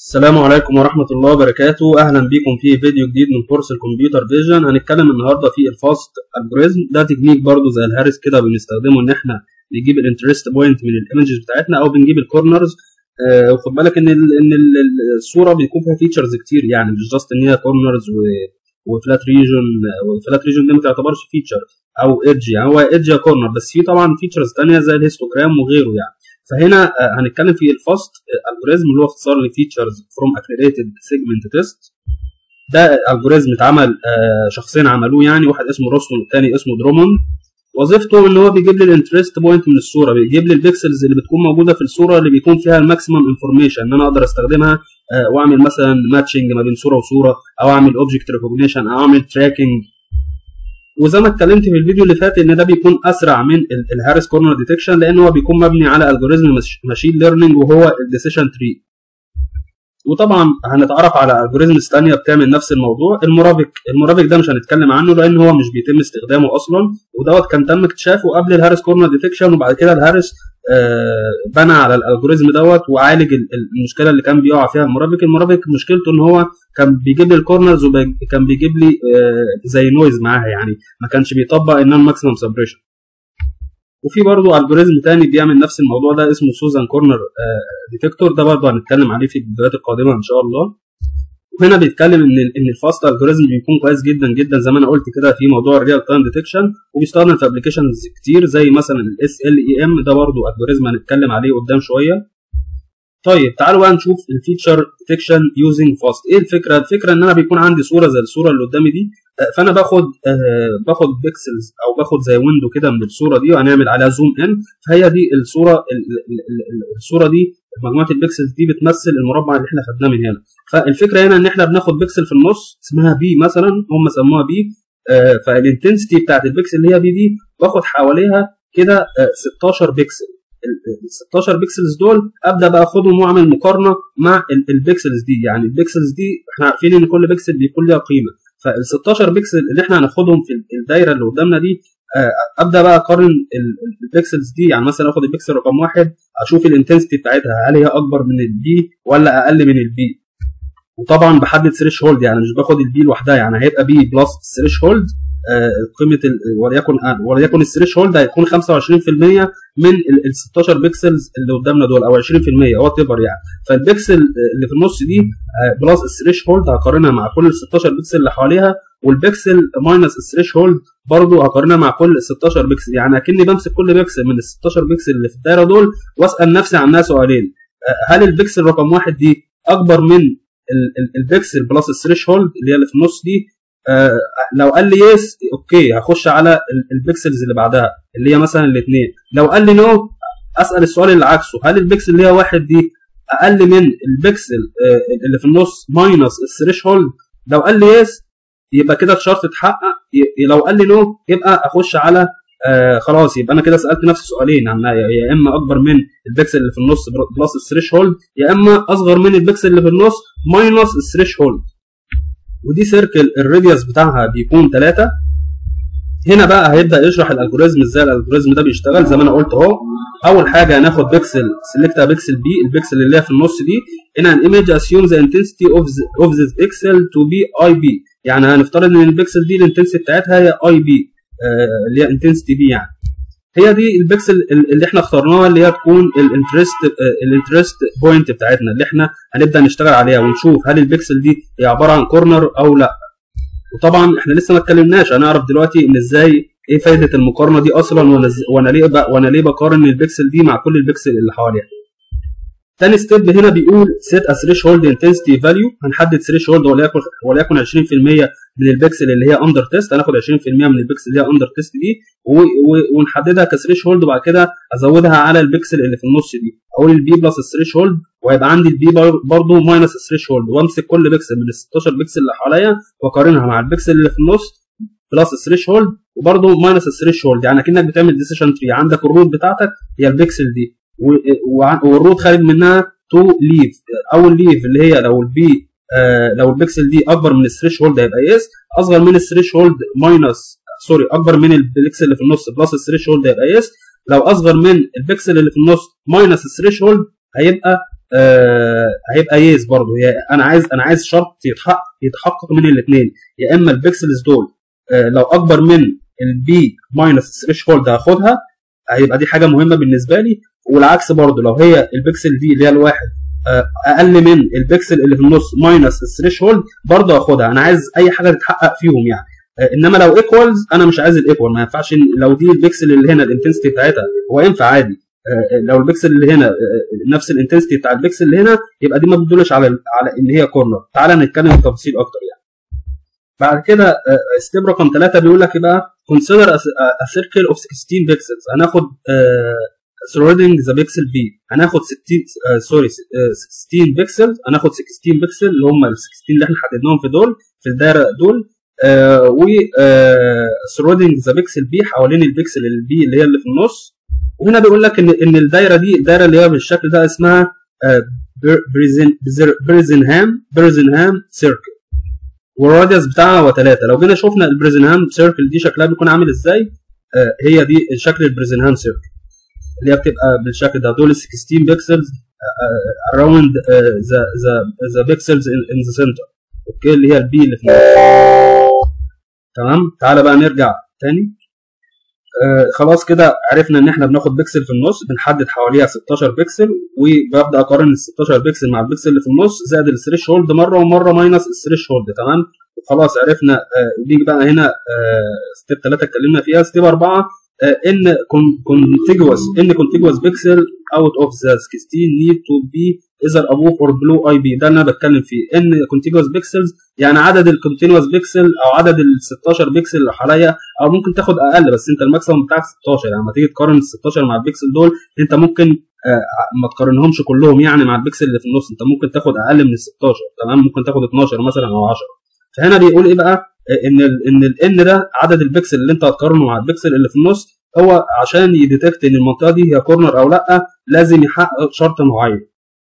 السلام عليكم ورحمة الله وبركاته أهلا بكم في فيديو جديد من كورس الكمبيوتر فيجن هنتكلم النهاردة في الفاست الجوريزم ده تكنيك برضو زي الهارس كده بنستخدمه إن إحنا نجيب الانترست بوينت من الايمجز بتاعتنا أو بنجيب الكورنرز آه وخد بالك إن ال إن ال الصورة بيكون فيها فيتشرز كتير يعني مش جاست إن هي كورنرز وفلات ريجن والفلات ريجن دي ما تعتبرش فيتشر أو ايدج يعني هو ايدج يا كورنر بس في طبعا فيتشرز تانية زي الهيستوجرام وغيره يعني فهنا هنتكلم في الفاست الجوريزم اللي هو اختصار لفيتشرز فروم اكريديتد سيجمنت تيست ده الجوريزم اتعمل شخصين عملوه يعني واحد اسمه روستون والتاني اسمه دروموند وظيفته ان هو بيجيب لي الانترست بوينت من الصوره بيجيب لي البيكسلز اللي بتكون موجوده في الصوره اللي بيكون فيها الماكسيمم انفورميشن ان انا اقدر استخدمها واعمل مثلا ماتشنج ما بين صوره وصوره او اعمل اوبجكت ريكوجنيشن او اعمل تراكنج وزي ما اتكلمت في الفيديو اللي فات ان ده بيكون اسرع من الهارس كورنر ديتكشن لان هو بيكون مبني على الجوريزم ماشين ليرنينج وهو الديسيشن تري وطبعا هنتعرف على الجوريزمز ثانيه بتعمل نفس الموضوع المرافق المرافق ده مش هنتكلم عنه لان هو مش بيتم استخدامه اصلا ودوت كان تم اكتشافه قبل الهارس كورنر ديتكشن وبعد كده الهارس آه بنى على الالجوريزم دوت وعالج المشكله اللي كان بيقع فيها المرافق المرافق مشكلته ان هو كان بيجيب لي الكورنرز وكان بيجيب لي آه زي نويز معاها يعني ما كانش بيطبق النون ماكسيمم سبريشن وفي برضه الجوريزم تاني بيعمل نفس الموضوع ده اسمه سوزان كورنر ديتكتور ده برضه هنتكلم عليه في الفيديوهات القادمه ان شاء الله وهنا بيتكلم ان ان الفاست الجوريزم بيكون كويس جدا جدا زي ما انا قلت كده في موضوع الريال تايم ديتكشن وبيستخدم في ابلكيشنز كتير زي مثلا الاس ال اي ام ده برضه الجوريزم هنتكلم عليه قدام شويه طيب تعالوا بقى نشوف الفيتشر ديتكشن يوزنج فاست ايه الفكره الفكره ان انا بيكون عندي صوره زي الصوره اللي قدامي دي فانا باخد آه باخد بيكسلز او باخد زي ويندو كده من الصوره دي وهنعمل عليها زوم ان فهي دي الصوره الصوره دي مجموعه البيكسلز دي بتمثل المربع اللي احنا خدناه من هنا فالفكره هنا ان احنا بناخد بيكسل في النص اسمها بي مثلا هم سموها بي آه فالانتنسيتي بتاعت البيكسل اللي هي بي دي باخد حواليها كده آه 16 بيكسل ال 16 بيكسلز دول ابدا بقى اخدهم واعمل مقارنه مع البيكسلز دي يعني البيكسلز دي احنا عارفين ان كل بيكسل بيكون ليها قيمه فال 16 بيكسل اللي احنا هناخدهم في الدايره اللي قدامنا دي ابدا بقى اقارن البيكسلز دي يعني مثلا اخد البيكسل رقم واحد اشوف الانتنسيتي بتاعتها هل هي اكبر من البي ولا اقل من البي وطبعا بحدد ثريش هولد يعني مش باخد البي لوحدها يعني هيبقى بي بلس ثريش هولد قيمه وليكن وليكن الثريش هولد هيكون 25% من ال 16 بيكسلز اللي قدامنا دول او 20% وات ايفر يعني فالبيكسل اللي في النص دي بلس الثريش هولد هقارنها مع كل ال 16 بيكسل اللي حواليها والبيكسل ماينس الثريش هولد برضه هقارنها مع كل ال 16 بيكسل يعني اكني بمسك كل بيكسل من ال 16 بيكسل اللي في الدايره دول واسال نفسي عنها سؤالين هل البيكسل رقم واحد دي اكبر من البيكسل بلس الثريش هولد اللي هي اللي في النص دي آه لو قال لي يس اوكي هخش على البيكسلز اللي بعدها اللي هي مثلا الاثنين لو قال لي نو اسال السؤال اللي عكسه هل البيكسل اللي هي واحد دي اقل من البيكسل آه اللي في النص ماينس الثريش هولد لو قال لي يس يبقى كده الشرط اتحقق لو قال لي نو يبقى اخش على آه خلاص يبقى انا كده سالت نفسي سؤالين يعني يا اما اكبر من البيكسل اللي في النص بلس الثريش هولد يا اما اصغر من البيكسل اللي في النص ماينس الثريش هولد ودي سيركل الراديوس بتاعها بيكون 3 هنا بقى هيبدا يشرح الالجوريزم ازاي الالجوريزم ده بيشتغل زي ما انا قلت اهو اول حاجه هناخد بيكسل سيلكت بيكسل بي البيكسل اللي هي في النص دي هنا الايمج اسيوم ذا انتنسيتي اوف اوف ذيس بيكسل تو بي اي بي يعني هنفترض ان البيكسل دي الانتنسيتي بتاعتها هي اي بي آه اللي هي انتنسيتي بي يعني هي دي البيكسل اللي احنا اخترناها اللي هي تكون الانترست الانترست بوينت بتاعتنا اللي احنا هنبدا نشتغل عليها ونشوف هل البيكسل دي هي عباره عن كورنر او لا وطبعا احنا لسه ما اتكلمناش هنعرف دلوقتي ان ازاي ايه فايده المقارنه دي اصلا وانا وانا ليه وانا ليه بقارن البيكسل دي مع كل البيكسل اللي حواليها تاني ستيب هنا بيقول سيت ا ثريش هولد انتنسيتي فاليو هنحدد ثريش هولد وليكن وليكن 20% من البكسل اللي هي اندر تيست هناخد 20% من البكسل اللي هي اندر تيست دي ونحددها كثريش هولد وبعد كده ازودها على البكسل اللي في النص دي اقول البي بلس الثريش هولد وهيبقى عندي البي برضه ماينس الثريش هولد وامسك كل بكسل من ال 16 بكسل اللي حواليا واقارنها مع البكسل اللي في النص بلس الثريش هولد وبرضه ماينس الثريش هولد يعني كانك بتعمل ديسيشن تري عندك الروت بتاعتك هي البكسل دي والروت خارج منها تو ليف اول ليف اللي هي لو البي آه لو البكسل دي اكبر من الثريش هولد هيبقى يس اصغر من الثريش هولد ماينس سوري اكبر من البكسل اللي في النص بلس الثريش هولد هيبقى يس لو اصغر من البكسل اللي في النص ماينس الثريش هولد هيبقى آه هيبقى يس برضه هي انا عايز انا عايز شرط يتحقق يتحقق من الاثنين يا اما البكسلز دول آه لو اكبر من البي ماينس ثريش هولد هاخدها هيبقى دي حاجه مهمه بالنسبه لي والعكس برضه لو هي البكسل دي اللي هي الواحد آه اقل من البكسل اللي في النص ماينس الثريش هولد برضه هاخدها انا عايز اي حاجه تتحقق فيهم يعني آه انما لو ايكوالز انا مش عايز الايكوال ما ينفعش لو دي البكسل اللي هنا الانتنسيتي بتاعتها هو ينفع عادي لو البكسل اللي هنا نفس الانتنسيتي بتاع البكسل اللي هنا يبقى دي ما بتدلش على على ان هي كورنر تعالى نتكلم بتفاصيل اكتر يعني بعد كده ستيب رقم 3 بيقول لك ايه بقى consider a circle of 16 بيكسلز هناخد surrounding ذا بيكسل بي هناخد 60 سوري 16 بيكسل هناخد 16 بيكسل اللي هم ال 16 اللي احنا حددناهم في دول في الدايره دول آه و surrounding ذا بيكسل بي حوالين البيكسل البي اللي هي اللي في النص وهنا بيقول لك ان ان الدايره دي الدايره اللي هي بالشكل ده اسمها بريزن بريزنهام بريزنهام سيركل والراديوس بتاعها هو 3 لو جينا شفنا البريزنهام سيركل دي شكلها بيكون عامل ازاي آه هي دي شكل البريزنهام سيركل اللي هي بتبقى بالشكل ده دول 16 بيكسلز اراوند ذا ذا ذا بيكسلز ان ذا سنتر اوكي اللي هي البي اللي في النص تمام تعالى بقى نرجع تاني آه خلاص كده عرفنا ان احنا بناخد بيكسل في النص بنحدد حواليها 16 بيكسل وببدا اقارن ال 16 بيكسل مع البيكسل اللي في النص زائد الثريش هولد مره ومره ماينس الثريش هولد تمام خلاص عرفنا آه نيجي بقى هنا آه ستيب 3 اتكلمنا فيها ستيب 4 ان contiguous ان contiguous pixel out of the 16 need to be either above or below اي بي ده اللي انا بتكلم فيه ان contiguous pixels يعني عدد الكونتينوس بيكسل او عدد ال 16 بيكسل اللي حواليا او ممكن تاخد اقل بس انت الماكسيمم بتاعك 16 يعني لما تيجي تقارن ال 16 مع البيكسل دول انت ممكن آه ما تقارنهمش كلهم يعني مع البيكسل اللي في النص انت ممكن تاخد اقل من ال 16 تمام ممكن تاخد 12 مثلا او 10 فهنا بيقول ايه بقى ان ال ان الان ده عدد البيكسل اللي انت هتقارنه مع البيكسل اللي في النص هو عشان يديتكت ان المنطقه دي هي كورنر او لا لازم يحقق شرط معين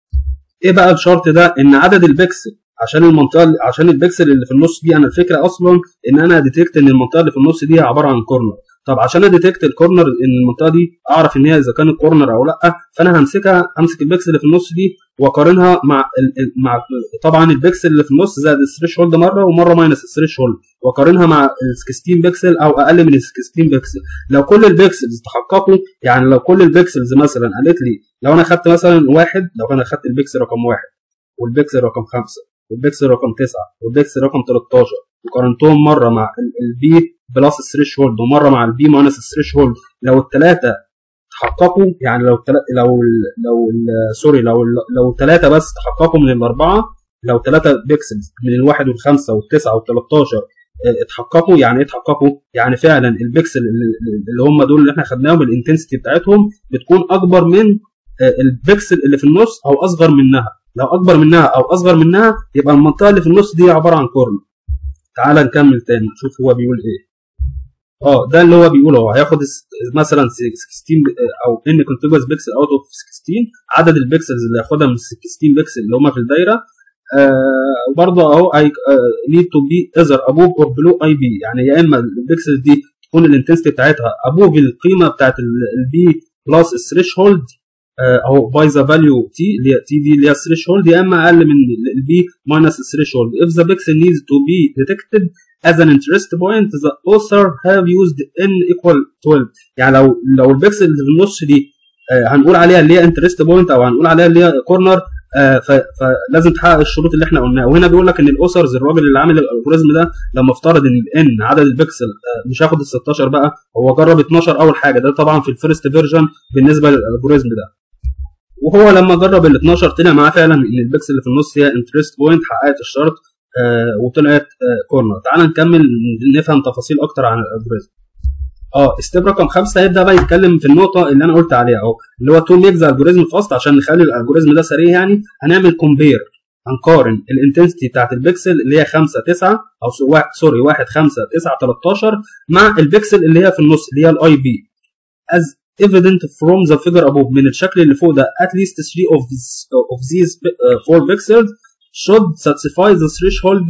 ايه بقى الشرط ده ان عدد البيكسل عشان المنطقه عشان البيكسل اللي في النص دي انا الفكره اصلا ان انا اديتكت ان المنطقه اللي في النص دي عباره عن كورنر طب عشان اديتكت الكورنر ان المنطقه دي اعرف ان هي اذا كانت كورنر او لا فانا همسكها همسك البيكسل اللي في النص دي واقارنها مع ال مع طبعا البيكسل اللي في النص زائد الثريش هولد مره ومره ماينس الثريش هولد واقارنها مع ال 16 بيكسل او اقل من ال 16 بيكسل لو كل البيكسلز تحققوا يعني لو كل البيكسلز مثلا قالت لي لو انا خدت مثلا واحد لو انا خدت البيكسل رقم واحد والبيكسل رقم خمسه والبيكسل رقم تسعه والبيكسل رقم 13 وقارنتهم مره مع البي بلس الثريش هولد ومره مع البي ماينس الثريش هولد لو الثلاثه تحققوا يعني لو التل... لو ال... لو ال... سوري لو ال... لو الثلاثه بس تحققوا من الاربعه لو ثلاثه بيكسلز من الواحد والخمسه والتسعه وال13 اتحققوا يعني ايه اتحققوا؟ يعني فعلا البيكسل اللي هم دول اللي احنا خدناهم الانتنسيتي بتاعتهم بتكون اكبر من البيكسل اللي في النص او اصغر منها لو اكبر منها او اصغر منها يبقى المنطقه اللي في النص دي عباره عن كورنر تعال نكمل تاني نشوف هو بيقول ايه اه ده اللي هو بيقوله هو هياخد مثلا 16 او ان كونتيجوس بيكسل اوت اوف 16 عدد البيكسلز اللي هياخدها من ال 16 بيكسل اللي هم في الدايره آه وبرضه اهو نيد تو بي اذر ابوف اور بلو اي بي يعني يا اما البيكسل دي تكون الانتنسيتي بتاعتها ابوف القيمه بتاعت البي بلس الثريش هولد او باي ذا فاليو تي اللي هي تي دي اللي هي الثريش هولد يا اما اقل من البي ماينس الثريش هولد if the pixel needs to be detected as an interest point the author have used n equal 12 يعني لو لو البيكسل اللي في النص دي آه هنقول عليها اللي هي انترست بوينت او هنقول عليها اللي هي كورنر آه فلازم تحقق الشروط اللي احنا قلناها وهنا بيقول لك ان الاوثرز الراجل اللي عامل الالجوريزم ده لما افترض ان الان عدد البكسل آه مش هياخد ال 16 بقى هو جرب 12 اول حاجه ده طبعا في الفيرست فيرجن بالنسبه للالجوريزم ده وهو لما جرب ال 12 طلع معاه فعلا ان البكسل اللي في النص هي انترست بوينت حققت الشرط آه وطلعت آه كورنر تعال نكمل نفهم تفاصيل اكتر عن الالجوريزم اه ستيب رقم خمسه هيبدا بقى يتكلم في النقطه اللي انا قلت عليها اهو اللي هو تو ميك ذا الجوريزم فاست عشان نخلي الالجوريزم ده سريع يعني هنعمل كومبير هنقارن الانتنسيتي بتاعت البكسل اللي هي 5 9 او واحد سوري 1 5 9 13 مع البكسل اللي هي في النص اللي هي الاي بي از evident from the figure above من الشكل اللي فوق ده at least 3 of, this, of these uh, 4 pixels should satisfy the threshold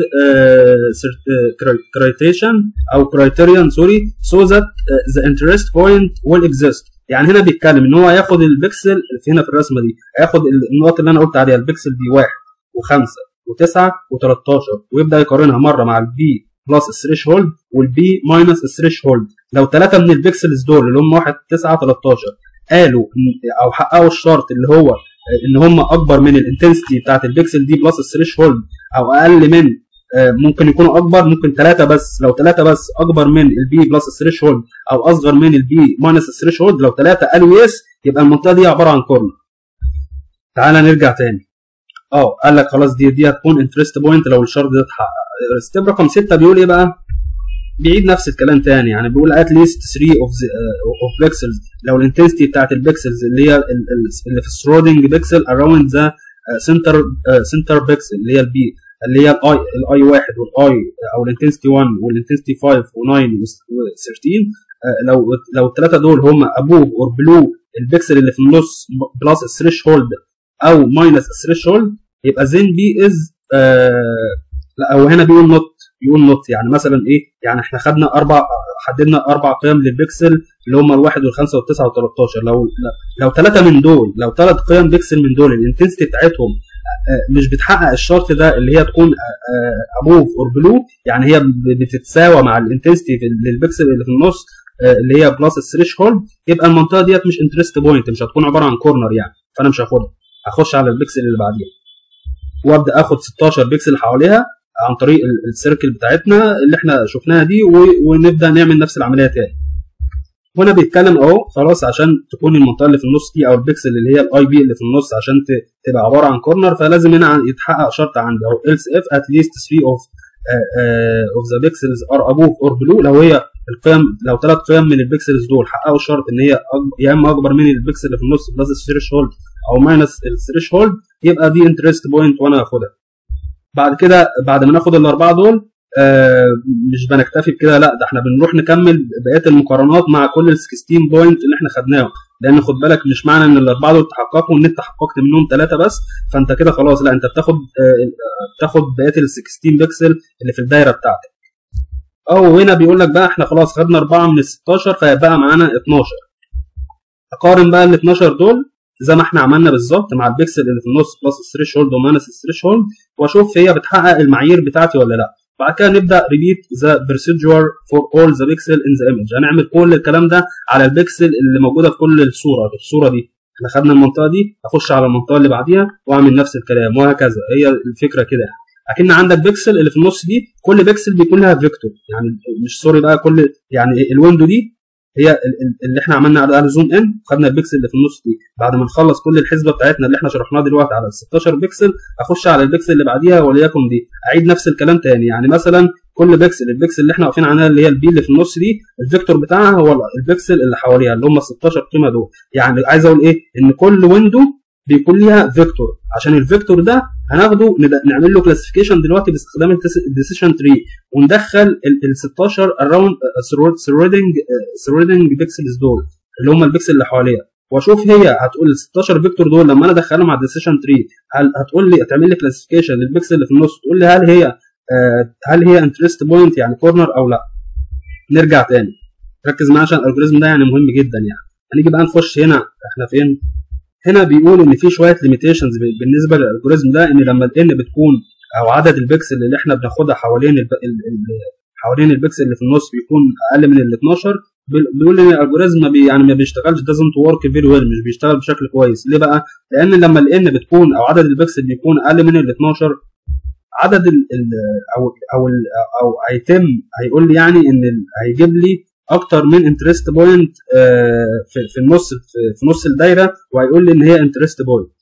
uh, criterion او criterion sorry so that uh, the interest point will exist يعني هنا بيتكلم ان هو هياخد البكسل في هنا في الرسمه دي هياخد النقط اللي انا قلت عليها البكسل دي 1 و5 و9 و13 ويبدا يقارنها مره مع البي بلس الثريش هولد والبي ماينس الثريش هولد لو ثلاثه من البكسلز دول اللي هم 1 9 13 قالوا او حققوا الشرط اللي هو ان هم اكبر من الانتنسيتي بتاعت البكسل دي بلس الثريش هولد او اقل من ممكن يكونوا اكبر ممكن ثلاثه بس لو ثلاثه بس اكبر من البي بلس الثريش هولد او اصغر من البي ماينس الثريش هولد لو ثلاثه قالوا يس يبقى المنطقه دي عباره عن كورنر تعالى نرجع تاني اه قال لك خلاص دي دي هتكون انترست بوينت لو الشرط ده اتحقق ستيب رقم 6 بيقول ايه بقى؟ بيعيد نفس الكلام تاني يعني بيقول ات ليست 3 اوف اوف بيكسلز لو الانتنسيتي بتاعت البيكسلز اللي هي اللي في السرودنج بيكسل اراوند ذا سنتر سنتر بيكسل اللي هي البي اللي هي الاي الاي 1 والاي او الانتنسيتي 1 والانتنسيتي 5 و9 و13 لو لو الثلاثه دول هم ابوف اور بلو البيكسل اللي في النص بلس الثريش هولد او ماينس الثريش هولد يبقى زين بي از لا هو هنا بيقول نوت بيقول نوت يعني مثلا ايه يعني احنا خدنا اربع حددنا اربع قيم للبكسل اللي هم الواحد والخمسه والتسعه و13 لو لو ثلاثه من دول لو ثلاث قيم بكسل من دول الانتنسيتي بتاعتهم مش بتحقق الشرط ده اللي هي تكون ابوف اور بلو يعني هي بتتساوى مع الانتنسيتي للبكسل اللي في النص اللي هي بلس الثريش هولد يبقى المنطقه ديت مش انترست بوينت مش هتكون عباره عن كورنر يعني فانا مش هاخدها هخش على البكسل اللي بعديها وابدا اخد 16 بكسل حواليها عن طريق السيركل بتاعتنا اللي احنا شفناها دي ونبدا نعمل نفس العمليه تاني هنا بيتكلم اهو خلاص عشان تكون المنطقه اللي في النص دي او البكسل اللي هي الاي بي اللي في النص عشان تبقى عباره عن كورنر فلازم هنا يتحقق شرط عندي اهو else if at least 3 of اوف ذا بيكسلز ار ابوف اور بلو لو هي القيم لو ثلاث قيم من البيكسلز دول حققوا الشرط ان هي يا اما اكبر من البيكسل اللي في النص بلس الثريش هولد او ماينس الثريش هولد يبقى دي انترست بوينت وانا هاخدها بعد كده بعد ما ناخد الاربعه دول آه مش بنكتفي بكده لا ده احنا بنروح نكمل بقيه المقارنات مع كل ال 16 بوينت اللي احنا خدناهم لان خد بالك مش معنى ان الاربعه دول تحققوا ان انت حققت منهم ثلاثه بس فانت كده خلاص لا انت بتاخد آه بتاخد بقيه ال 16 بكسل اللي في الدايره بتاعتك او هنا بيقول لك بقى احنا خلاص خدنا اربعه من ال 16 فهيبقى معانا 12 اقارن بقى ال 12 دول زي ما احنا عملنا بالظبط مع البكسل اللي في النص بلس الثريش هولد وماينس الثريش هولد واشوف هي بتحقق المعايير بتاعتي ولا لا بعد كده نبدا ريبيت ذا بروسيدجر فور اول ذا بيكسل ان ذا ايمج هنعمل كل الكلام ده على البكسل اللي موجوده في كل الصوره في الصوره دي احنا خدنا المنطقه دي اخش على المنطقه اللي بعديها واعمل نفس الكلام وهكذا هي الفكره كده يعني اكن عندك بيكسل اللي في النص دي كل بيكسل بيكون لها فيكتور يعني مش سوري بقى كل يعني الويندو دي هي اللي احنا عملنا على زوم ان خدنا البكسل اللي في النص دي بعد ما نخلص كل الحسبه بتاعتنا اللي احنا شرحناها دلوقتي على 16 بكسل اخش على البكسل اللي بعديها وليكن دي اعيد نفس الكلام تاني يعني مثلا كل بيكسل البكسل اللي احنا واقفين عليها اللي هي البي اللي في النص دي الفيكتور بتاعها هو البكسل اللي حواليها اللي هم 16 قيمه دول يعني عايز اقول ايه ان كل ويندو بيكون ليها فيكتور عشان الفيكتور ده هناخده نعمل له كلاسيفيكيشن دلوقتي باستخدام الديسيشن تري وندخل ال 16 اراوند سرودنج سرودنج بيكسلز دول اللي هم البيكسل اللي حواليها واشوف هي هتقول ال 16 فيكتور دول لما انا ادخلهم على الديسيشن تري هل هتقول لي هتعمل لي كلاسيفيكيشن للبيكسل اللي في النص تقول لي هل هي هل هي انترست بوينت يعني كورنر او لا نرجع تاني ركز معايا عشان الالجوريزم ده يعني مهم جدا يعني هنيجي بقى نخش هنا احنا فين هنا بيقول ان في شويه ليميتيشنز بالنسبه للالجوريزم ده ان لما الان بتكون او عدد البكسل اللي احنا بناخدها حوالين الب... ال... ال... حوالين البكسل اللي في النص بيكون اقل من ال 12 بيقول ان الالجوريزم ما بي يعني ما بيشتغلش doesn't work very well مش بيشتغل بشكل كويس ليه بقى؟ لان لما الان بتكون او عدد البكسل بيكون اقل من ال 12 عدد ال ال او او ال او هيتم هيقول لي يعني ان هيجيب لي اكتر من انترست بوينت في في النص في نص الدايره وهيقول لي ان هي انترست بوينت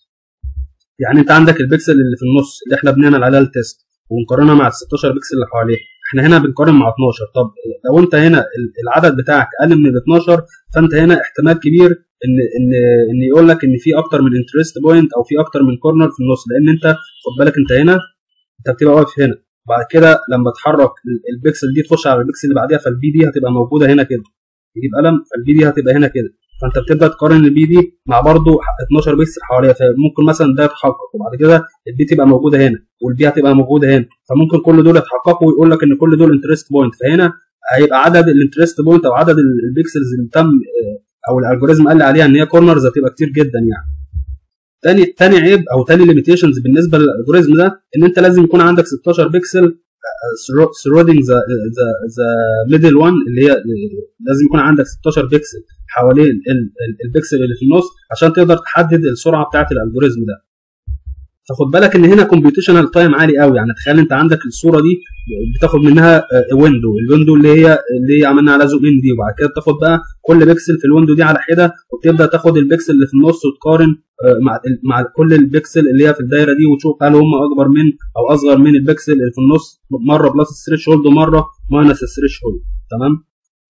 يعني انت عندك البكسل اللي في النص اللي احنا بنعمل عليها التيست ونقارنها مع ال 16 بكسل اللي حواليها احنا هنا بنقارن مع 12 طب لو انت هنا العدد بتاعك اقل من ال 12 فانت هنا احتمال كبير ان ان ان يقول لك ان في اكتر من انترست بوينت او في اكتر من كورنر في النص لان انت خد بالك انت هنا انت بتبقى واقف هنا بعد كده لما تحرك البكسل دي تخش على البكسل اللي بعديها فالبي دي هتبقى موجوده هنا كده تجيب قلم فالبي دي هتبقى هنا كده فانت بتبدا تقارن البي دي مع برضو 12 بكسل حواليها فممكن مثلا ده يتحقق وبعد كده البي تبقى موجوده هنا والبي هتبقى موجوده هنا فممكن كل دول يتحققوا ويقول لك ان كل دول انترست بوينت فهنا هيبقى عدد الانترست بوينت او عدد البكسلز اللي تم او الالجوريزم قال لي عليها ان هي كورنرز هتبقى كتير جدا يعني تاني تاني عيب او تاني ليميتيشنز بالنسبه للالجوريزم ده ان انت لازم يكون عندك 16 بكسل سرودنج ذا ذا ميدل 1 اللي هي لازم يكون عندك 16 بكسل حوالين البكسل اللي في النص عشان تقدر تحدد السرعه بتاعه الالجوريزم ده فخد بالك ان هنا كومبيوتيشنال تايم عالي قوي يعني تخيل انت عندك الصوره دي بتاخد منها ويندو الويندو اللي هي اللي هي عملنا على زوم ان دي وبعد كده تاخد بقى كل بكسل في الويندو دي على حده وتبدا تاخد البكسل اللي في النص وتقارن مع مع كل البكسل اللي هي في الدايره دي وتشوف هل هم اكبر من او اصغر من البكسل اللي في النص مره بلس الثريش هولد ومره ماينس الثريش هولد تمام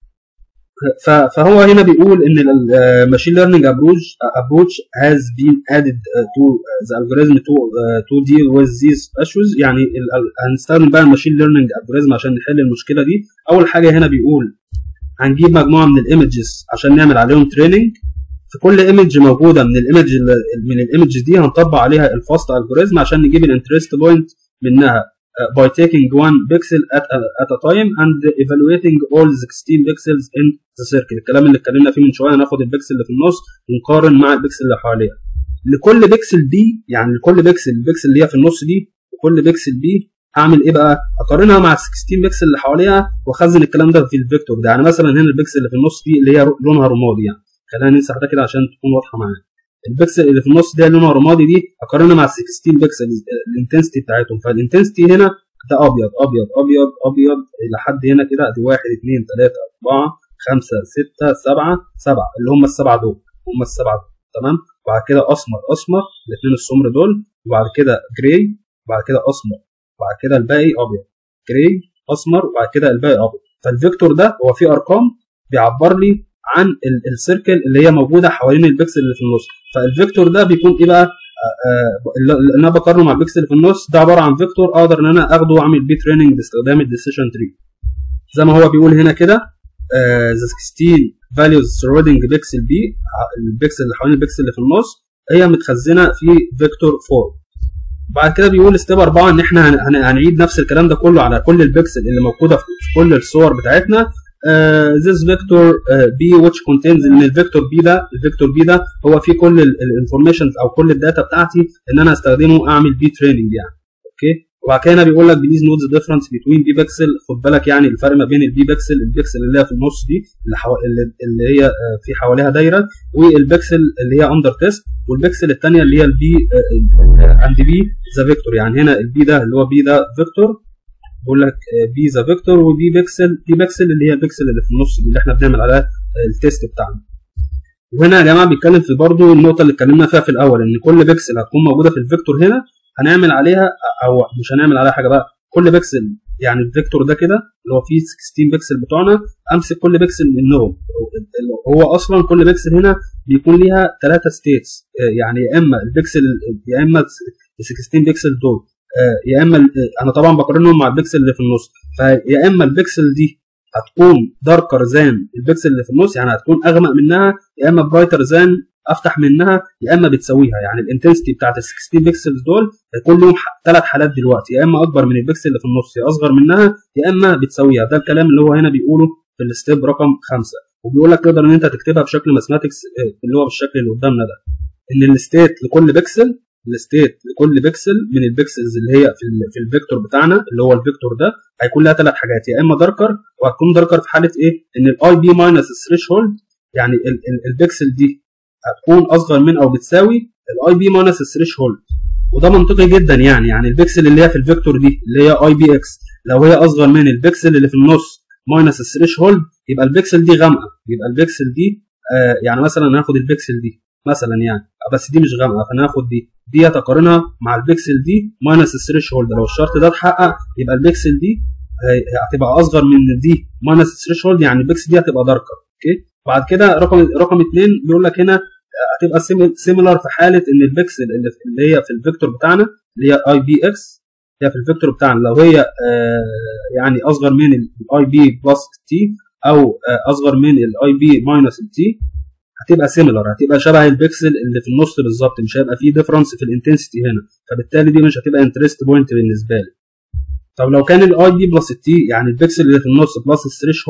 فهو هنا بيقول ان الماشين ليرنينج ابروش ابروش هاز بين ادد تو ذا الجوريزم تو تو ديل وذ ذيس ايشوز يعني هنستخدم بقى الماشين ليرنينج الجوريزم عشان نحل المشكله دي اول حاجه هنا بيقول هنجيب مجموعه من الايمجز عشان نعمل عليهم تريننج في كل ايمج موجوده من الايمج من الايمج دي هنطبق عليها الفاست الجوريزم عشان نجيب الانترست بوينت منها by taking one pixel at a, at a time and evaluating all 16 pixels in the circle الكلام اللي اتكلمنا فيه من شويه هناخد البكسل اللي في النص ونقارن مع البكسل اللي حواليها لكل بكسل بي يعني لكل بكسل البكسل اللي هي في النص دي وكل بكسل بي هعمل ايه بقى؟ اقارنها مع ال 16 بكسل اللي حواليها واخزن الكلام ده في الفيكتور ده يعني مثلا هنا البكسل اللي في النص دي اللي هي لونها رمادي يعني خلينا نمسح ده كده عشان تكون واضحه معانا البكسل اللي في النص دي لونها رمادي دي اقارنها مع ال 16 بكسل الانتنستي بتاعتهم فالانتنستي هنا ده ابيض ابيض ابيض ابيض لحد هنا كده ادي 1 2 3 4 5 6 7 7 اللي هم السبعه دول هم السبعه دول تمام وبعد كده اسمر اسمر الاثنين السمر دول وبعد كده جراي وبعد كده اسمر وبعد كده الباقي ابيض جراي اسمر وبعد كده الباقي ابيض فالفيكتور ده هو فيه ارقام بيعبر لي عن السيركل اللي هي موجوده حوالين البكسل اللي في النص فالفيكتور ده بيكون ايه بقى اللي انا بقارنه مع البكسل اللي في النص ده عباره عن فيكتور اقدر ان انا اخده واعمل بيه تريننج باستخدام الديسيشن تري زي ما هو بيقول هنا كده ذا 16 values surrounding بيكسل بي البكسل اللي حوالين البكسل اللي في النص هي متخزنه في فيكتور 4 بعد كده بيقول ستيب 4 ان احنا هنعيد نفس الكلام ده كله على كل البكسل اللي موجوده في كل الصور بتاعتنا uh, this vector uh, b which contains ان الفيكتور بي ده الفيكتور بي ده هو فيه كل الانفورميشن او كل الداتا بتاعتي ان انا استخدمه اعمل بيه تريننج يعني اوكي وبعد كده بيقول لك بليز نوت ذا ديفرنس بتوين بي بكسل خد بالك يعني الفرق ما بين البي بكسل البكسل اللي هي في النص دي اللي, حو... اللي هي في حواليها دايره والبكسل اللي هي اندر تيست والبكسل الثانيه اللي هي البي عند بي ذا فيكتور يعني هنا البي ده اللي هو بي ده فيكتور بقول لك بي ذا فيكتور وبي بيكسل بي بيكسل اللي هي البيكسل اللي في النص دي اللي احنا بنعمل عليها التيست بتاعنا وهنا يا جماعه بيتكلم في برضو النقطه اللي اتكلمنا فيها في الاول ان كل بيكسل هتكون موجوده في الفيكتور هنا هنعمل عليها او مش هنعمل عليها حاجه بقى كل بيكسل يعني الفيكتور ده كده اللي هو فيه 16 بيكسل بتوعنا امسك كل بيكسل منهم هو اصلا كل بيكسل هنا بيكون ليها ثلاثه ستيتس يعني يا اما البيكسل يا اما ال 16 بيكسل دول يا اما انا طبعا بقارنهم مع البيكسل اللي في النص فيا اما البيكسل دي هتكون داركر زان البيكسل اللي في النص يعني هتكون اغمق منها يا اما برايتر زان افتح منها يا اما بتساويها يعني الانتنسيتي بتاعت ال 16 بيكسلز دول هيكون لهم ثلاث حالات دلوقتي يا اما اكبر من البيكسل اللي في النص يا اصغر منها يا اما بتساويها ده الكلام اللي هو هنا بيقوله في الستيب رقم خمسه وبيقول لك تقدر ان انت تكتبها بشكل ماثماتكس اللي هو بالشكل اللي قدامنا ده ان الستيت لكل بيكسل الستيت لكل بيكسل من البيكسلز اللي هي في, في الفيكتور بتاعنا اللي هو الفيكتور ده هيكون لها ثلاث حاجات يا اما داركر وهتكون داركر في حاله ايه؟ ان الاي بي ماينس الثريش هولد يعني ال ال البيكسل دي هتكون اصغر من او بتساوي الاي بي ماينس الثريش هولد وده منطقي جدا يعني يعني البيكسل اللي هي في الفيكتور دي اللي هي اي بي اكس لو هي اصغر من البيكسل اللي في النص ماينس الثريش هولد يبقى البيكسل دي غامقه يبقى البيكسل دي آه يعني مثلا هاخد البيكسل دي مثلا يعني بس دي مش غامقه فناخد دي دي اقارنها مع البيكسل دي ماينس الثريش هولد لو الشرط ده اتحقق يبقى البيكسل دي هتبقى اصغر من دي ماينس الثريش هولد يعني البيكسل دي هتبقى داركر اوكي بعد كده رقم رقم اثنين بيقول لك هنا هتبقى سيميلر في حاله ان البيكسل اللي هي في الفيكتور بتاعنا اللي هي اي بي اكس هي في الفيكتور بتاعنا لو هي آه يعني اصغر من الاي بي بلس تي او آه اصغر من الاي بي ماينس تي هتبقى سيميلر هتبقى شبه البيكسل اللي في النص بالظبط مش هيبقى فيه ديفرنس في الانتنسيتي هنا فبالتالي دي مش هتبقى انترست بوينت بالنسبه لي طب لو كان الاي بي بلس التي يعني البيكسل اللي في النص بلس الثريش هولد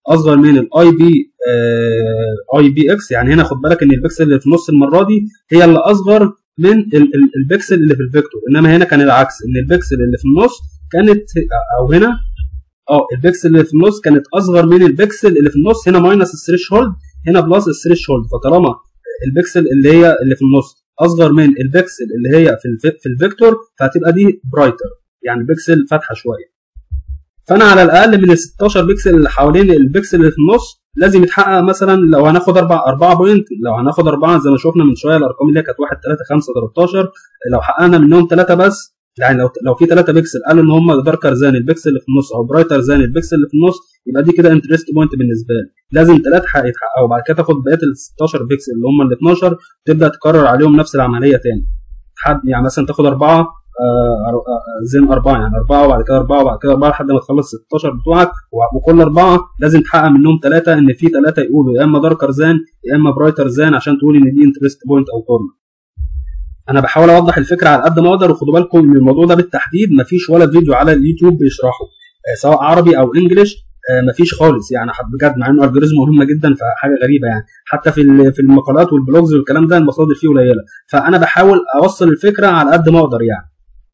اصغر من الاي بي اي بي اكس يعني هنا خد بالك ان البكسل اللي في النص المره دي هي اللي اصغر من ال- ال- البكسل اللي في الفيكتور انما هنا كان العكس ان البكسل اللي في النص كانت او هنا اه البكسل اللي في النص كانت اصغر من البكسل اللي في النص هنا ماينس الثريش هولد هنا بلس الثريش هولد فطالما البكسل اللي هي اللي في النص اصغر من البكسل اللي هي في الف- في الفيكتور فهتبقى دي برايتر يعني البكسل فاتحه شويه فانا على الاقل من ال 16 بكسل اللي حوالين البكسل اللي في النص لازم يتحقق مثلا لو هناخد 4 4 بوينت لو هناخد 4 زي ما شفنا من شويه الارقام اللي هي كانت 1 3 5 13 لو حققنا منهم 3 بس يعني لو لو في 3 بكسل قالوا ان هم داركر زان البكسل اللي في النص او برايتر زان البكسل اللي في النص يبقى دي كده انترست بوينت بالنسبه لي لازم 3 يتحققوا وبعد كده تاخد بقيه ال 16 بكسل اللي هم ال 12 تبدا تكرر عليهم نفس العمليه تاني حد يعني مثلا تاخد اربعه زين اربعه يعني اربعه وبعد كده اربعه وبعد كده اربعه لحد ما تخلص 16 بتوعك و- وكل اربعه لازم تحقق منهم ثلاثه ان في ثلاثه يقولوا يا اما داركر زان يا اما برايتر زان عشان تقول ان دي انترست بوينت او كورنر انا بحاول اوضح الفكره على قد ما اقدر وخدوا بالكم من الموضوع ده بالتحديد مفيش ولا فيديو على اليوتيوب بيشرحه آه، سواء عربي او انجليش آه، مفيش خالص يعني حد- بجد مع انه الجوريزم مهمه جدا فحاجه غريبه يعني حتى في ال- في المقالات والبلوجز والكلام ده المصادر فيه قليله فانا بحاول اوصل الفكره على قد ما اقدر يعني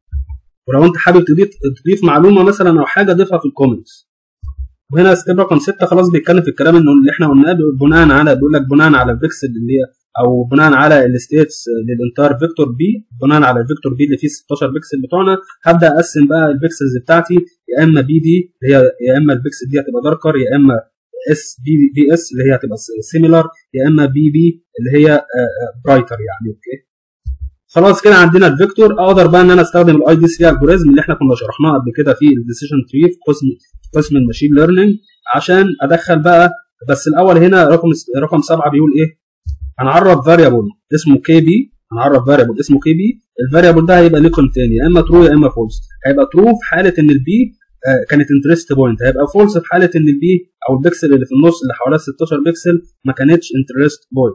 ولو انت حابب تضيف تضيف معلومه مثلا او حاجه ضيفها في الكومنتس وهنا ستيب رقم 6 خلاص بيتكلم في الكلام انه اللي احنا قلناه بناء على بيقول لك بناء على البكسل اللي هي او بناء على الستيتس للانتاير فيكتور بي بناء على الفيكتور بي اللي فيه 16 بكسل بتوعنا هبدا اقسم بقى البكسلز بتاعتي يا اما بي دي اللي هي يا اما البكسل دي هتبقى داركر يا اما اس بي بي اس اللي هي هتبقى سيميلار يا اما بي بي اللي هي برايتر يعني اوكي خلاص كده عندنا الفيكتور اقدر بقى ان انا استخدم الاي دي 3 الجوريزم اللي احنا كنا شرحناه قبل كده في الديسيشن تري في قسم في قسم الماشين ليرنينج عشان ادخل بقى بس الاول هنا رقم رقم سبعه بيقول ايه؟ هنعرف فاريبل اسمه كي بي هنعرف فاريبل اسمه كي بي الفاريبل ده هيبقى ليه قيمتين يا اما ترو يا اما فولس هيبقى ترو في حاله ان البي آه، كانت انترست بوينت هيبقى فولس في حاله ان البي او البكسل اللي في النص اللي حواليها 16 بكسل ما كانتش انترست بوينت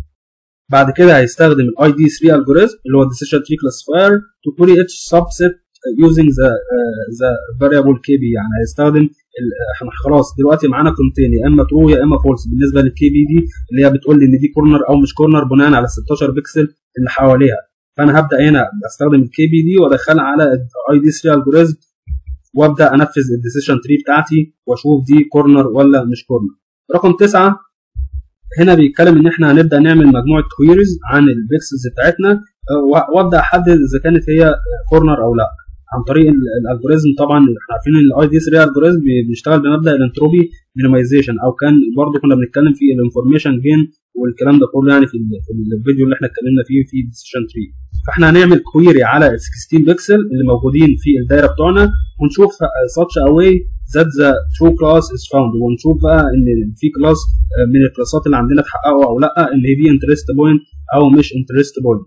بعد كده هيستخدم الاي دي 3 الجوريزم اللي هو decision tree classifier to query each subset using the uh, the variable kb يعني هيستخدم ال- احنا خلاص دلوقتي معانا قيمتين يا اما ترو يا اما فولس بالنسبه للكي بي دي اللي هي بتقول لي ان دي كورنر او مش كورنر بناء على 16 بكسل اللي حواليها فانا هبدا هنا استخدم الكي بي دي وادخلها على الاي دي 3 الجوريزم وابدا انفذ الديسيشن تري بتاعتي واشوف دي كورنر ولا مش كورنر رقم تسعة هنا بيتكلم ان احنا هنبدا نعمل مجموعه كويريز عن البيكسلز بتاعتنا أه، وابدا احدد اذا كانت هي كورنر او لا عن طريق ال- الالجوريزم طبعا احنا عارفين ان الاي دي 3 الجوريزم بي- بيشتغل بمبدا الانتروبي مينيمايزيشن او كان برضه كنا بنتكلم في الانفورميشن جين والكلام ده كله يعني في ال- في الفيديو اللي احنا اتكلمنا فيه في ديسيشن تري فاحنا هنعمل كويري على ال 16 بكسل اللي موجودين في الدايره بتوعنا ونشوف such a way that the true class is found ونشوف بقى ان في كلاس من الكلاسات اللي عندنا اتحققوا او لا ان هي دي انترست بوينت او مش انترست بوينت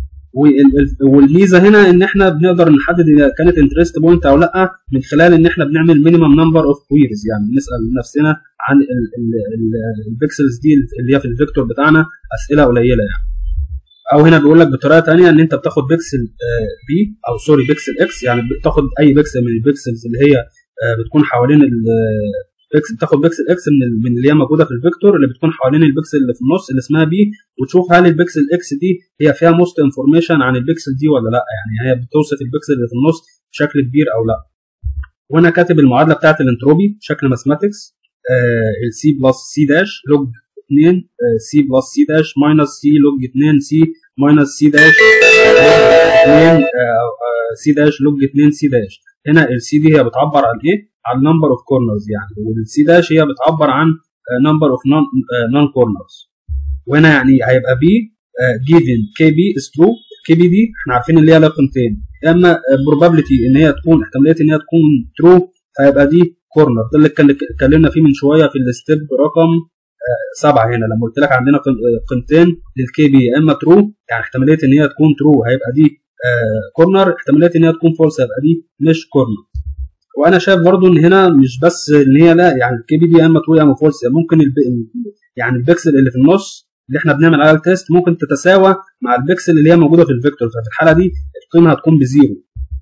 والميزه هنا ان احنا بنقدر نحدد اذا كانت انترست بوينت او لا من خلال ان احنا بنعمل مينيمم نمبر اوف كويريز يعني بنسال نفسنا عن البكسلز دي اللي هي في الفيكتور بتاعنا اسئله قليله يعني او هنا بيقول لك بطريقه ثانيه ان انت بتاخد بيكسل بي او سوري بيكسل اكس يعني بتاخد اي بيكسل من البيكسلز اللي هي آه، بتكون حوالين البيكسل بتاخد بيكسل اكس من ال- من اللي هي موجوده في الفيكتور اللي بتكون حوالين البيكسل اللي في النص اللي اسمها بي وتشوف هل البيكسل اكس دي هي فيها موست انفورميشن عن البيكسل دي ولا لا يعني هي بتوصف البيكسل اللي في النص بشكل كبير او لا وانا كاتب المعادله بتاعت الانتروبي بشكل ماثماتكس السي بلس سي داش لوج 2 سي بلس سي داش ماينس سي لوج 2 سي ماينس سي داش 2 سي داش لوج 2 سي داش هنا السي دي هي بتعبر عن ايه؟ عن نمبر اوف كورنرز يعني والسي داش هي بتعبر عن نمبر اوف نون كورنرز وهنا يعني هيبقى بي جيفن كي بي از ترو كي بي دي احنا عارفين اللي هي لها قيمتين يا اما probability ان هي تكون احتماليه ان هي تكون ترو فيبقى دي كورنر ده اللي كان اتكلمنا فيه من شويه في الستيب رقم سبعه هنا لما قلت لك عندنا قيم- قيمتين للكي بي يا اما ترو يعني احتماليه ان هي تكون ترو هيبقى دي كورنر احتماليه ان هي تكون فولس هيبقى دي مش كورنر وانا شايف برضو ان هنا مش بس ان هي لا يعني الكي بي دي يا اما ترو يا اما فولس ممكن الب... يعني البكسل اللي في النص اللي احنا بنعمل عليها التيست ممكن تتساوى مع البكسل اللي هي موجوده في الفيكتور ففي الحاله دي القيمه هتكون بزيرو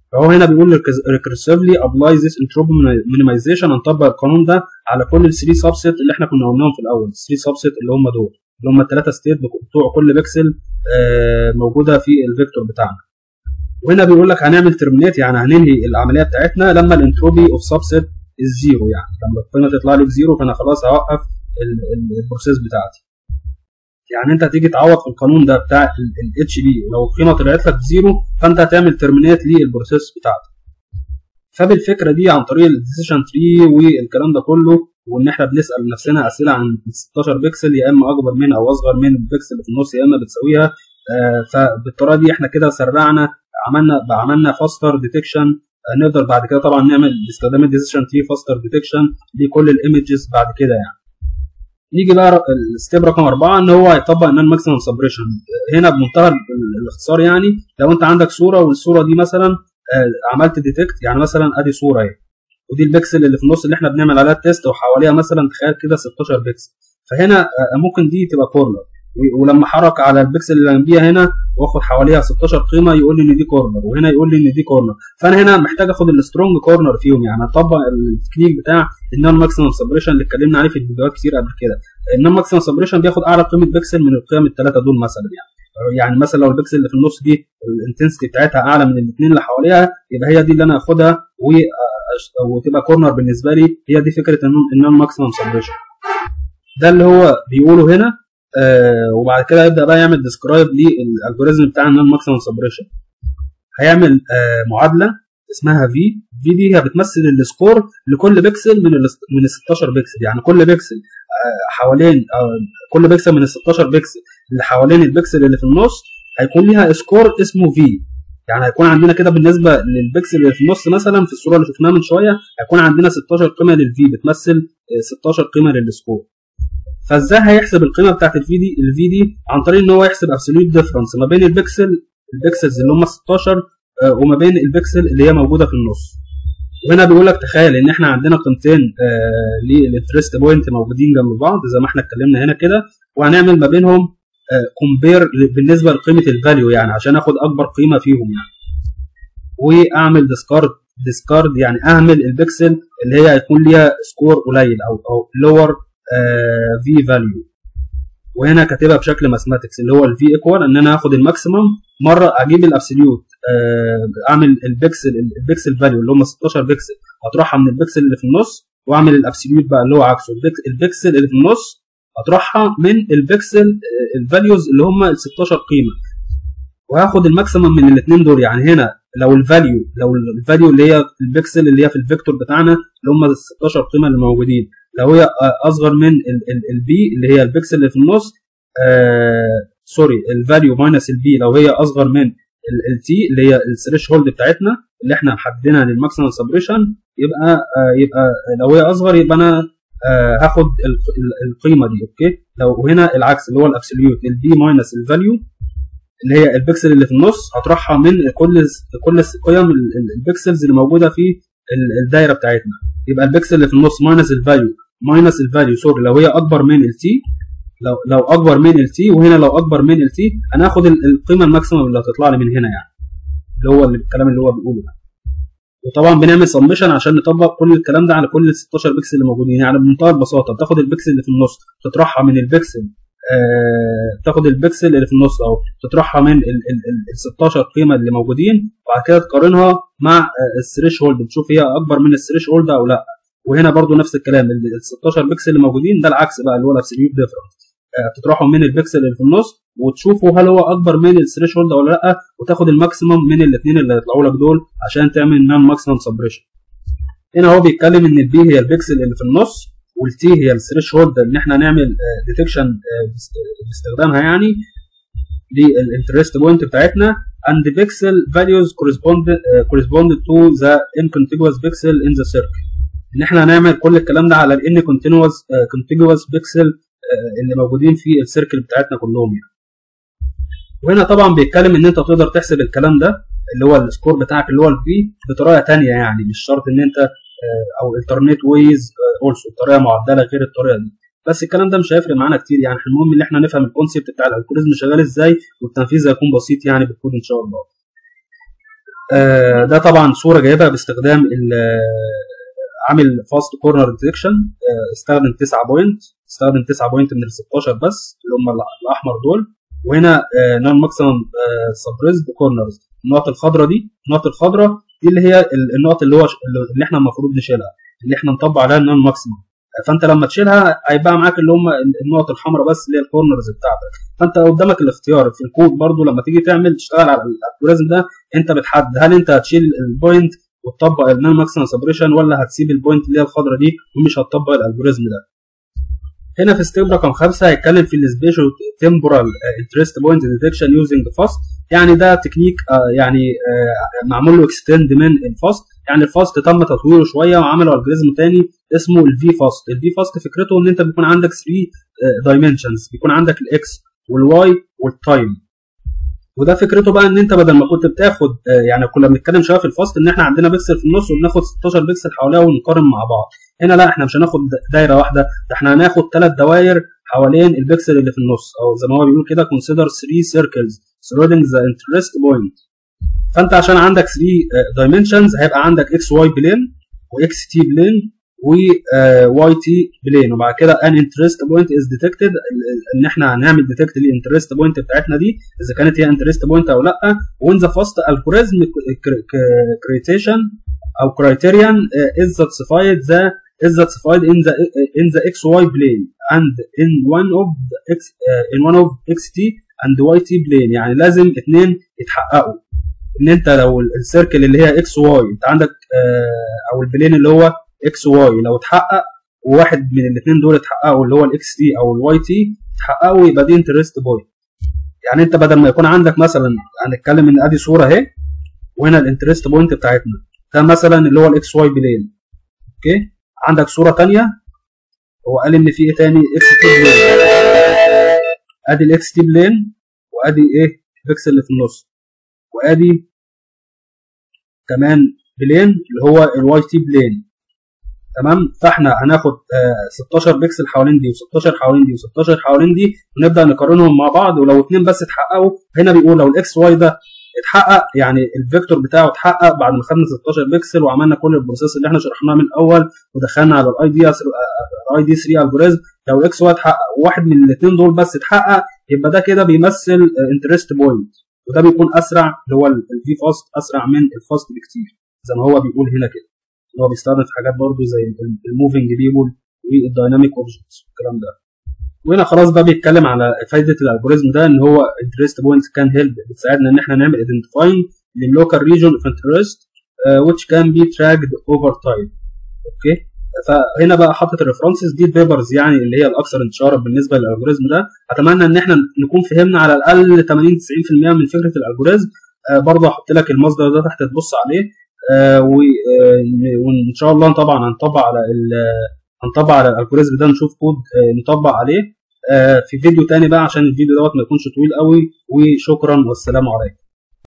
فهو هنا بيقول ريكرسيفلي ابلاي ذيس انتروبي مينيمايزيشن هنطبق القانون ده على كل ال 3 سبسيت اللي احنا كنا قلناهم في الاول 3 سبسيت اللي هم دول اللي هم الثلاثه ستيت بتوع كل بيكسل آه موجوده في الفيكتور بتاعنا وهنا بيقول لك هنعمل ترمينيت يعني هننهي العمليه بتاعتنا لما الانتروبي اوف سبسيت الزيرو يعني لما القيمه تطلع لي بزيرو فانا خلاص هوقف البروسيس بتاعتي يعني انت هتيجي تعوض في القانون ده بتاع الاتش بي لو القيمه طلعت لك بزيرو فانت هتعمل ترمينيت للبروسيس بتاعتك فبالفكره دي عن طريق الديسيشن تري والكلام ده كله وان احنا بنسال نفسنا اسئله عن 16 بكسل يا اما اكبر من او اصغر من البكسل اللي في النص يا اما بتساويها آه فبالطريقه دي احنا كده سرعنا عملنا عملنا فاستر ديتكشن نقدر بعد كده طبعا نعمل باستخدام الديسيشن تري فاستر ديتكشن لكل الايمجز بعد كده يعني نيجي بقى الستيب رقم أربعة إن هو هيطبق النون ماكسيمم سبريشن هنا بمنتهى الاختصار يعني لو أنت عندك صورة والصورة دي مثلا عملت ديتكت يعني مثلا أدي صورة أهي ودي البكسل اللي في النص اللي احنا بنعمل عليها التيست وحواليها مثلا تخيل كده 16 بكسل فهنا ممكن دي تبقى كورنر ولما حرك على البكسل اللي جنبيها هنا واخد حواليها 16 قيمه يقول لي ان دي كورنر وهنا يقول لي ان دي كورنر فانا هنا محتاج اخد السترونج كورنر فيهم يعني اطبق التكنيك بتاع النون ماكسيمم سبريشن اللي اتكلمنا عليه في الفيديوهات كتير قبل كده النون ماكسيمم سبريشن بياخد اعلى قيمه بكسل من القيم الثلاثه دول مثلا يعني يعني مثلا لو البكسل اللي في النص دي الانتنسيتي بتاعتها اعلى من الاثنين اللي حواليها يبقى هي دي اللي انا اخدها وتبقى كورنر بالنسبه لي هي دي فكره النون ماكسيمم سبريشن ده اللي هو بيقوله هنا آه وبعد كده يبدا بقى يعمل ديسكرايب للالجوريزم بتاع النون ماكسيمم سبريشن هيعمل آه معادله اسمها في في دي هي بتمثل السكور لكل بكسل من ال من ال 16 بكسل يعني كل بكسل آه حوالين كل بكسل من ال 16 بكسل اللي حوالين البكسل اللي في النص هيكون ليها سكور اسمه في يعني هيكون عندنا كده بالنسبه للبكسل اللي في النص مثلا في الصوره اللي شفناها من شويه هيكون عندنا 16 قيمه للفي بتمثل 16 قيمه للسكور فازاي هيحسب القيمه بتاعت الفي دي الفي دي عن طريق ان هو يحسب ابسوليوت ديفرنس ما بين البكسل البكسلز اللي هم 16 وما بين البكسل اللي هي موجوده في النص وهنا بيقول لك تخيل ان احنا عندنا قيمتين آه للانترست بوينت موجودين جنب بعض زي ما احنا اتكلمنا هنا كده وهنعمل ما بينهم كومبير آه بالنسبه لقيمه الفاليو يعني عشان اخد اكبر قيمه فيهم يعني واعمل ديسكارد ديسكارد يعني اهمل البكسل اللي هي هيكون ليها سكور قليل او او لور في فاليو وهنا كاتبها بشكل ماثماتكس اللي هو الفي ايكوال ان انا اخد الماكسيمم مره اجيب الابسوليوت اعمل البكسل البكسل فاليو اللي هم 16 بكسل اطرحها من البكسل اللي في النص واعمل الابسوليوت بقى اللي هو عكسه البكسل اللي في النص اطرحها من البكسل الفاليوز اللي هم ال 16 قيمه وهاخد الماكسيمم من الاثنين دول يعني هنا لو الفاليو لو الفاليو اللي هي البكسل اللي هي في الفيكتور بتاعنا اللي هم ال 16 قيمه اللي موجودين لو هي اصغر من البي اللي هي البكسل اللي في النص آه سوري الفاليو ماينس البي لو هي اصغر من التي اللي هي الثريش هولد بتاعتنا اللي احنا محددينها للماكسيمم سبريشن يبقى آه يبقى لو هي اصغر يبقى انا آه هاخد القيمه دي اوكي لو هنا العكس اللي هو الابسوليوت البي ماينس الفاليو اللي هي البكسل اللي في النص هطرحها من كل كل قيم البكسلز اللي موجوده في الدايره بتاعتنا يبقى البكسل اللي في النص ماينس الفاليو ماينس الفاليو سوري لو هي اكبر من التي لو لو اكبر من التي وهنا لو اكبر من التي انا هاخد القيمه الماكسيمم اللي هتطلع لي من هنا يعني اللي هو الكلام اللي هو بيقوله ده وطبعا بنعمل سمشن عشان نطبق كل الكلام ده على كل ال 16 بكسل اللي موجودين يعني بمنتهى البساطه بتاخد البكسل اللي في النص تطرحها من البكسل آه تاخد البكسل اللي في النص او تطرحها من ال 16 قيمه اللي موجودين وبعد كده تقارنها مع الثريش هولد تشوف هي اكبر من الثريش هولد او لا وهنا برضو نفس الكلام ال 16 بكسل اللي موجودين ده العكس بقى اللي هو الابسوليوت ديفرنس تطرحوا من البكسل اللي في النص وتشوفوا هل هو اكبر من الثريش هولد ولا لا وتاخد الماكسيمم من الاثنين اللي هيطلعوا لك دول عشان تعمل نون ماكسيمم سبريشن هنا هو بيتكلم ان البي هي البكسل اللي في النص والتي هي الثريش هولد ان احنا نعمل ديتكشن باستخدامها يعني للانترست بوينت بتاعتنا and the pixel values correspond uh, correspond to the incontiguous pixel in the circle ان احنا هنعمل كل الكلام ده على الان continuous uh, contiguous pixel uh, اللي موجودين في السيركل بتاعتنا كلهم يعني وهنا طبعا بيتكلم ان انت تقدر تحسب الكلام ده اللي هو السكور بتاعك اللي هو البي بطريقه ثانيه يعني مش شرط ان انت او الترنيت ويز اولسو بطريقه معدله غير الطريقه دي بس الكلام ده مش هيفرق معانا كتير يعني المهم ان احنا نفهم الكونسيبت بتاع الالجوريزم شغال ازاي والتنفيذ هيكون بسيط يعني بالكود ان شاء الله آه، ده طبعا صوره جايبها باستخدام عامل فاست كورنر ديتكشن استخدم 9 بوينت استخدم 9 بوينت من ال 16 بس اللي هم الاحمر دول وهنا نون ماكسيمم سبريزد كورنرز النقط الخضراء دي النقط الخضراء دي اللي هي النقط اللي هو اللي احنا المفروض نشيلها اللي احنا نطبق عليها النون ماكسيمم فانت لما تشيلها هيبقى معاك اللي هم النقط الحمراء بس اللي هي الكورنرز بتاعتك فانت قدامك الاختيار في الكود برضو لما تيجي تعمل تشتغل على الالجوريزم ده انت بتحدد هل انت هتشيل البوينت وتطبق النون ماكسيمم سبريشن ولا هتسيب البوينت اللي هي الخضراء دي ومش هتطبق الالجوريزم ده هنا في ستيب رقم خمسة هيتكلم في السبيشال تمبورال انترست بوينت ديتكشن يوزنج فاست يعني ده تكنيك uh, يعني uh, معمول له اكستند من الفاست يعني الفاست تم تطويره شويه وعملوا الجوريزم تاني اسمه الفي فاست الفي فاست فكرته ان انت بيكون عندك 3 دايمنشنز بيكون عندك الاكس والواي والتايم وده فكرته بقى ان انت بدل ما كنت بتاخد يعني كنا بنتكلم شويه في الفاست ان احنا عندنا بيكسل في النص وبناخد 16 بيكسل حواليها ونقارن مع بعض هنا لا احنا مش هناخد دايره واحده ده احنا هناخد ثلاث دوائر حوالين البيكسل اللي في النص او زي ما هو بيقول كده consider 3 circles surrounding the interest point فانت عشان عندك 3 دايمنشنز هيبقى عندك اكس واي بلين واكس تي بلين وواي تي بلين وبعد كده ان انترست بوينت از ديتكتد ان احنا هنعمل ديتكت للانترست بوينت بتاعتنا دي اذا كانت هي انترست بوينت او لا وين ذا فاست الجوريزم كريتيشن او criterion uh, is satisfied the is satisfied in the in the xy plane and in one of the x uh, in one of xt and yt plane يعني لازم اثنين يتحققوا ان انت لو السيركل اللي هي اكس واي انت عندك uh, او البلين اللي هو اكس واي لو اتحقق وواحد من الاثنين دول اتحققوا اللي هو الاكس تي او الواي تي اتحققوا يبقى دي انترست بوينت يعني انت بدل ما يكون عندك مثلا هنتكلم ان ادي صوره اهي وهنا الانترست بوينت بتاعتنا ده مثلا اللي هو الاكس واي بلين اوكي عندك صوره ثانيه هو قال ان في ايه تاني اكس تي بلين ادي الاكس تي بلين وادي ايه البكسل اللي في النص وادي كمان بلين اللي هو الواي تي بلين تمام فاحنا هناخد آه 16 بكسل حوالين دي و16 حوالين دي و16 حوالين دي ونبدا نقارنهم مع بعض ولو اتنين بس اتحققوا هنا بيقول لو الاكس واي ده اتحقق يعني الفيكتور بتاعه اتحقق بعد ما خدنا 16 بكسل وعملنا كل البروسيس اللي احنا شرحناه من الاول ودخلنا على الاي دي الاي دي 3 الجوريزم لو الاكس واي اتحقق وواحد من الاثنين دول بس اتحقق يبقى ده كده بيمثل انترست بوينت وده بيكون اسرع اللي هو الفي فاست اسرع من الفاست بكتير زي ما هو بيقول هنا كده اللي هو بيستخدم في حاجات برضه زي الموفنج بيبول والدايناميك اوبجكتس والكلام ده وهنا خلاص بقى بيتكلم على فايده الالجوريزم ده ان هو انترست بوينت كان هيلب بتساعدنا ان احنا نعمل ايدنتيفاينج لللوكال ريجون اوف انترست which can be tracked over time اوكي فهنا بقى حاطط الريفرنسز دي البيبرز يعني اللي هي الاكثر انتشارا بالنسبه للالجوريزم ده اتمنى ان احنا نكون فهمنا على الاقل 80 90% من فكره الالجوريزم آه برضه هحط لك المصدر ده تحت تبص عليه آه وان شاء الله طبعا هنطبق على هنطبق على الالجوريزم ده نشوف كود نطبق عليه في فيديو تاني بقى عشان الفيديو دوت ما يكونش طويل قوي وشكرا والسلام عليكم